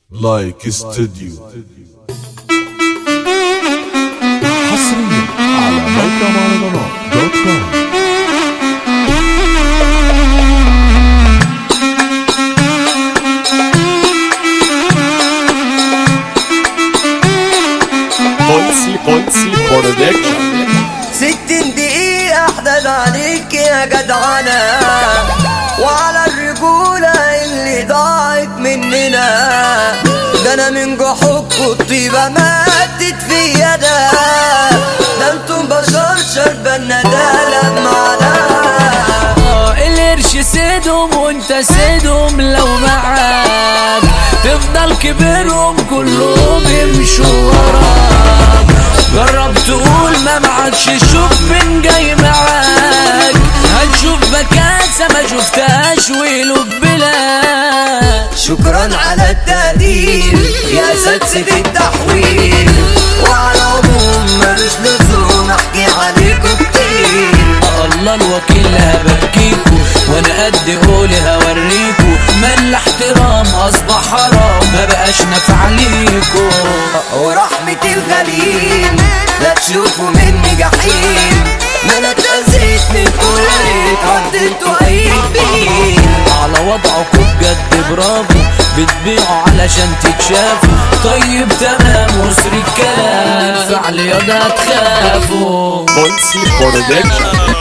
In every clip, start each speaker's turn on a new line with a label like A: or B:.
A: لايك استوديو
B: حصريا على موقع مهرجانات دوت كوم
C: بولسي بولسي برودكشن
D: ستين دقيقة احدد عليك يا جدعانة وعلى الرجولة اللي ضاعت مننا ده انا من جحوكوا الطيبة ماتت فيا ده ده انتم بشر شربنا ده لما
E: القرش سيدهم وانت سيدهم لو معاك تفضل كبيرهم كلهم يمشوا وراك جرب تقول ما معكش شوف من جاي معاك هتشوف بكاسة ما شفتهاش ويلوب بلاك
D: شكرا على التقدير يا سدس التحويل وعلى العموم ملوش لزوم احكي عليكم كتير
E: الله الوكيل هبكيكوا وانا قد قولي هوريكوا ما الاحترام اصبح حرام ما بقاش نافع ليكوا
D: ورحمة الغليل لا تشوفوا مني جحيم ما انا اتأذيت منكوا يا ريت عديتوا اي كبير
E: على وضعكوا بجد برافو بتبيعوا علشان تتشافوا طيب تمام وسر الكلام الفعل ياضا تخافوا
C: بولسي برودكشن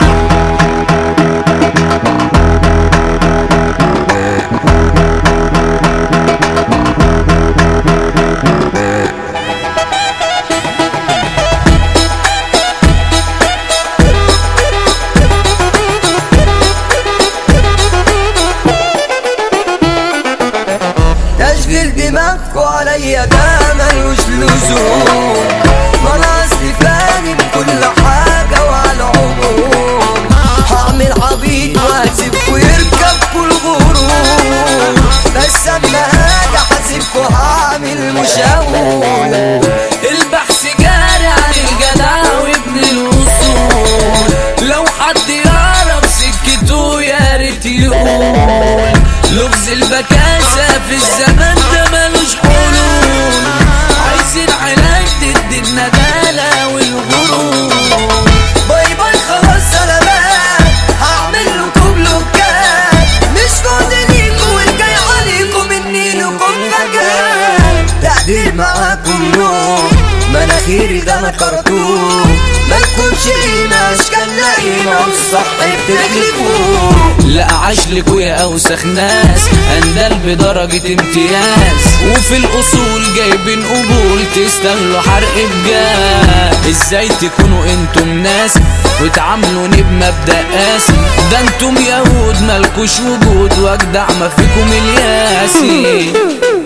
D: تشغيل دماغكوا عليا ده ملوش لزوم ما انا اصلي فاهم كل حاجة وعلى العموم هعمل عبيط وهسيبكوا يركبكوا الغرور بس اما هاجي حاسبكوا هعمل مشاور
E: البحث جاري عن الجدع وابن الاصول لو حد يعرف سكته يا ريت يقول لغز البكاسة في الزمن ده ملوش حلول عايزين علاج ضد الندالة والغرور
D: باي باي خلاص سلامات هعمل لكم بلوكات مش فاضي ليكوا والجاي عليكم مني لكم فجأة تقدير معاكم نوم مناخيري ده انا كرتون مالكمش قيمة اشكال لاقيمة والصح بتغلبوا
E: لا عاش لكوا يا اوسخ ناس اندل بدرجة امتياز وفي الاصول جايبين قبول تستاهلوا حرق بجاز ازاي تكونوا انتم ناس وتعاملوني بمبدأ قاسي ده انتم يهود مالكوش وجود واجدع ما فيكم الياسي